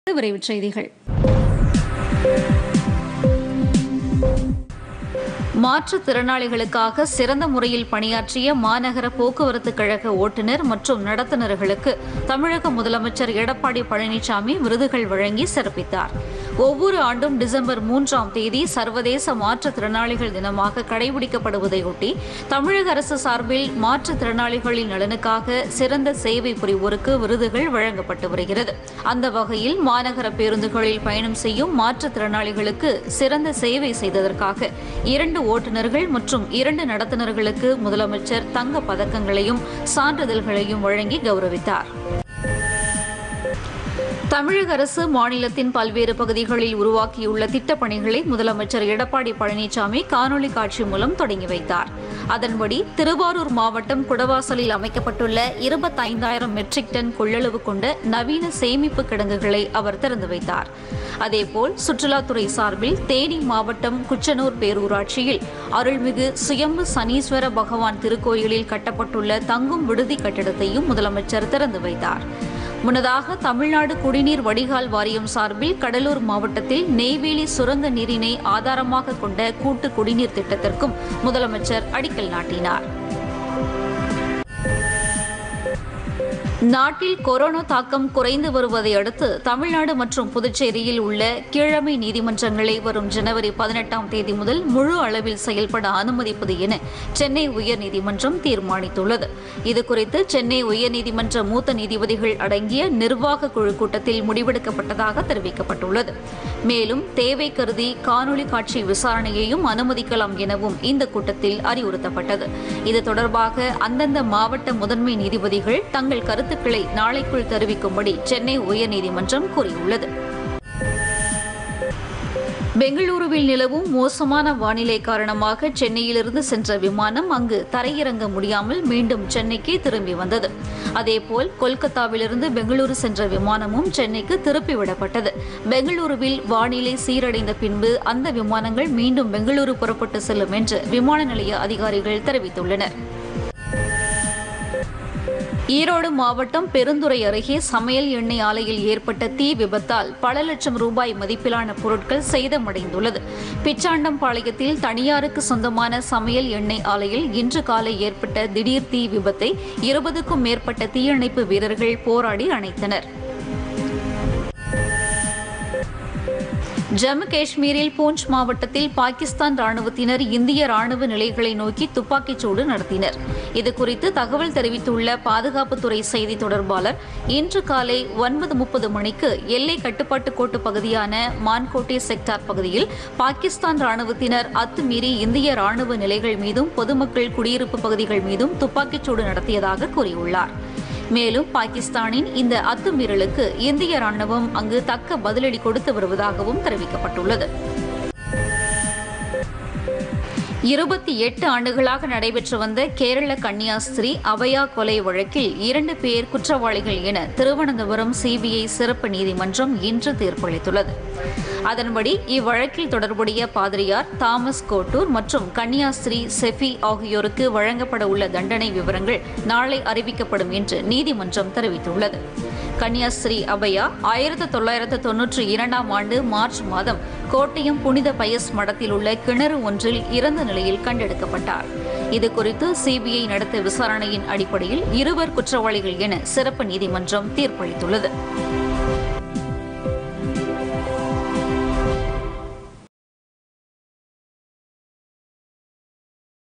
விரைவுச் செய்திகள் மாற்றுத்திறனாளிகளுக்காக சிறந்த முறையில் பணியாற்றிய மாநகர போக்குவரத்து கழக ஓட்டுநர் மற்றும் நடத்துனர்களுக்கு தமிழக முதலமைச்சர் எடப்பாடி பழனிசாமி விருதுகள் வழங்கி சிறப்பித்தார் ஒவ்வொரு ஆண்டும் டிசம்பர் மூன்றாம் தேதி சர்வதேச மாற்றுத்திறனாளிகள் தினமாக கடைபிடிக்கப்படுவதையொட்டி தமிழக அரசு சார்பில் மாற்றுத்திறனாளிகளின் நலனுக்காக சிறந்த சேவை புரிவோருக்கு விருதுகள் வழங்கப்பட்டு வருகிறது அந்த வகையில் மாநகர பேருந்துகளில் பயணம் செய்யும் மாற்றுத்திறனாளிகளுக்கு சிறந்த சேவை செய்ததற்காக இரண்டு ஓட்டுநர்கள் மற்றும் இரண்டு நடத்துனர்களுக்கு முதலமைச்சர் தங்க பதக்கங்களையும் சான்றிதழ்களையும் வழங்கி கௌரவித்தார் தமிழக அரசு மாநிலத்தின் பல்வேறு பகுதிகளில் உருவாக்கியுள்ள திட்டப் பணிகளை முதலமைச்சர் எடப்பாடி பழனிசாமி காணொலி காட்சி மூலம் தொடங்கி வைத்தார் அதன்படி திருவாரூர் மாவட்டம் குடவாசலில் அமைக்கப்பட்டுள்ள இருபத்தைந்தாயிரம் மெட்ரிக் டன் கொள்ளளவு கொண்ட நவீன சேமிப்பு கிடங்குகளை அவர் திறந்து வைத்தார் அதேபோல் சுற்றுலாத்துறை சார்பில் தேனி மாவட்டம் குச்சனூர் பேரூராட்சியில் அருள்மிகு சுயம்பு சனீஸ்வர பகவான் திருக்கோயிலில் கட்டப்பட்டுள்ள தங்கும் விடுதி கட்டிடத்தையும் முதலமைச்சர் திறந்து வைத்தார் முன்னதாக தமிழ்நாடு குடிநீர் வடிகால் வாரியம் சார்பில் கடலூர் மாவட்டத்தில் நெய்வேலி சுரங்க நீரினை ஆதாரமாக கொண்ட கூட்டு குடிநீர் திட்டத்திற்கும் முதலமைச்சர் அடிக்கல் நாட்டினார் நாட்டில் கொரோனா தாக்கம் குறைந்து வருவதை அடுத்து தமிழ்நாடு மற்றும் புதுச்சேரியில் உள்ள கீழமை நீதிமன்றங்களை வரும் ஜனவரி பதினெட்டாம் தேதி முதல் முழு அளவில் செயல்பட அனுமதிப்பது என சென்னை உயர்நீதிமன்றம் தீர்மானித்துள்ளது இதுகுறித்து சென்னை உயர்நீதிமன்ற மூத்த நீதிபதிகள் அடங்கிய நிர்வாக குழு கூட்டத்தில் முடிவெடுக்கப்பட்டதாக தெரிவிக்கப்பட்டுள்ளது மேலும் தேவை கருதி காணொலி காட்சி விசாரணையையும் அனுமதிக்கலாம் எனவும் இந்த கூட்டத்தில் அறிவுறுத்தப்பட்டது இது தொடர்பாக அந்தந்த மாவட்ட முதன்மை நீதிபதிகள் தங்கள் கருத்துக்களை நாளைக்குள் தெரிவிக்கும்படி சென்னை உயர்நீதிமன்றம் கூறியுள்ளது பெங்களூருவில் நிலவும் மோசமான வானிலை காரணமாக சென்னையிலிருந்து சென்ற விமானம் அங்கு தரையிறங்க முடியாமல் மீண்டும் சென்னைக்கு திரும்பி வந்தது அதேபோல் கொல்கத்தாவிலிருந்து பெங்களூரு சென்ற விமானமும் சென்னைக்கு திருப்பிவிடப்பட்டது பெங்களூருவில் வானிலை சீரடைந்த பின்பு அந்த விமானங்கள் மீண்டும் பெங்களூரு புறப்பட்டு செல்லும் என்று விமான நிலைய அதிகாரிகள் தெரிவித்துள்ளனர் ஈரோடு மாவட்டம் பெருந்துறை அருகே சமையல் எண்ணெய் ஆலையில் ஏற்பட்ட தீ விபத்தால் பல லட்சம் ரூபாய் மதிப்பிலான பொருட்கள் சேதமடைந்துள்ளது பிச்சாண்டம்பாளையத்தில் தனியாருக்கு சொந்தமான சமையல் எண்ணெய் ஆலையில் இன்று காலை ஏற்பட்ட திடீர் தீ விபத்தை இருபதுக்கும் மேற்பட்ட தீயணைப்பு வீரர்கள் போராடி அணைத்தனர் ஜம்மு காஷ்மீரில் பூஞ்ச் மாவட்டத்தில் பாகிஸ்தான் ராணுவத்தினர் இந்திய ராணுவ நிலைகளை நோக்கி துப்பாக்கிச்சூடு நடத்தினர் இதுகுறித்து தகவல் தெரிவித்துள்ள பாதுகாப்புத்துறை செய்தி தொடர்பாளர் இன்று காலை ஒன்பது முப்பது மணிக்கு எல்லை கட்டுப்பாட்டு கோட்டு பகுதியான மான்கோட்டே செக்டார் பகுதியில் பாகிஸ்தான் ராணுவத்தினர் அத்துமீறி இந்திய ராணுவ நிலைகள் மீதும் பொதுமக்கள் குடியிருப்பு பகுதிகள் மீதும் துப்பாக்கிச்சூடு நடத்தியதாக கூறியுள்ளார் மேலும் பாகிஸ்தானின் இந்த அத்துமீறலுக்கு இந்திய ராணுவம் அங்கு தக்க பதிலடி கொடுத்து வருவதாகவும் தெரிவிக்கப்பட்டுள்ளது இருபத்தி எட்டு ஆண்டுகளாக நடைபெற்று வந்த கேரள கன்னியாஸ்திரி அபயா கொலை வழக்கில் இரண்டு பேர் குற்றவாளிகள் என திருவனந்தபுரம் சிபிஐ சிறப்பு நீதிமன்றம் இன்று தீர்ப்பளித்துள்ளது அதன்படி இவ்வழக்கில் தொடர்புடைய பாதிரியார் தாமஸ் கோட்டூர் மற்றும் கன்னியாஸ்திரி செஃபி ஆகியோருக்கு வழங்கப்பட உள்ள தண்டனை விவரங்கள் நாளை அறிவிக்கப்படும் என்று நீதிமன்றம் தெரிவித்துள்ளது கன்னியாஸ்திரி அபயா ஆயிரத்து தொள்ளாயிரத்து தொன்னூற்றி இரண்டாம் ஆண்டு மார்ச் மாதம் கோட்டயம் புனித பயஸ் மடத்தில் உள்ள கிணறு ஒன்றில் இறந்த நிலையில் கண்டெடுக்கப்பட்டார் இதுகுறித்து சிபிஐ நடத்த விசாரணையின் அடிப்படையில் இருவர் குற்றவாளிகள் என சிறப்பு நீதிமன்றம் தீர்ப்பளித்துள்ளது